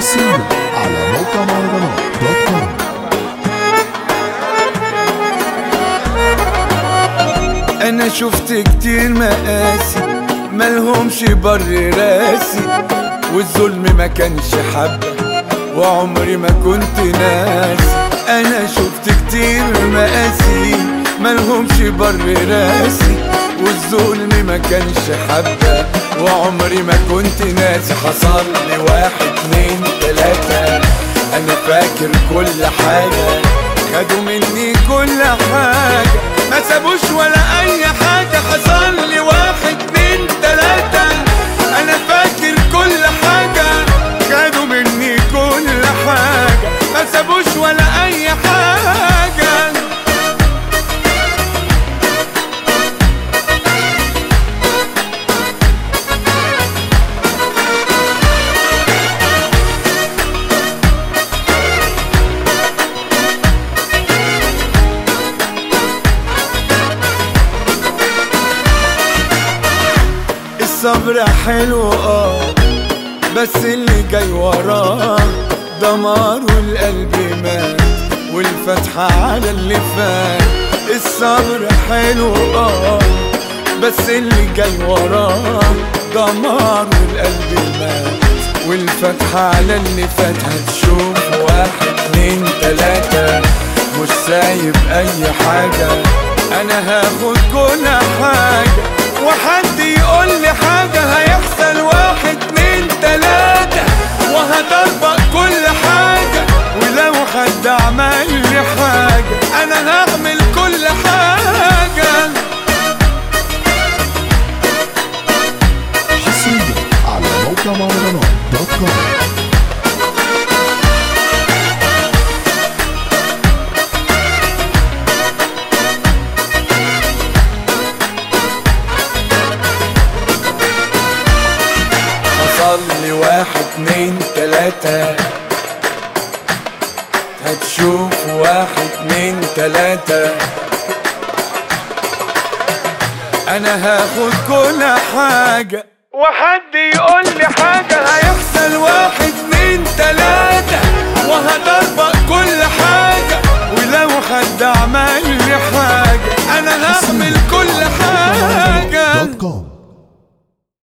حصريا على موقع مهرجانات دوت كوم انا شفت كتير مقاسي ملهمش بر راسي والظلم ما كانش حبة وعمري ما كنت ناسي انا شفت كتير مقاسي ملهمش بر راسي والظلم ما كانش حبة وعمري ما كنت ناسي حصل لي واحد اتنين تلاتة انا فاكر كل حاجة خدوا مني كل حاجة ما سابوش ولا اي حاجة حصل لي واحد اتنين تلاتة انا فاكر كل حاجة خدوا مني كل حاجة ما سابوش ولا اي حاجة الصبر حلو اه بس اللي جاي وراه دمار والقلب مات والفتحة على اللي فات الصبر حلو اه بس اللي جاي وراه دمار والقلب مات والفتحة على اللي فات هتشوف واحد اتنين تلاتة مش سايب اي حاجة انا هاخد كل حاجة وحد يقول لي حاجة هيحصل واحد اتنين تلاتة وهطبق كل حاجة ولو حد عمل لي حاجة انا هعمل كل حاجة حصريا على موقع مهرجانات دوت كوم حصل لي واحد اتنين تلاتة هتشوف واحد اتنين تلاتة انا هاخد كل حاجة وحد يقول لي حاجة هيحصل واحد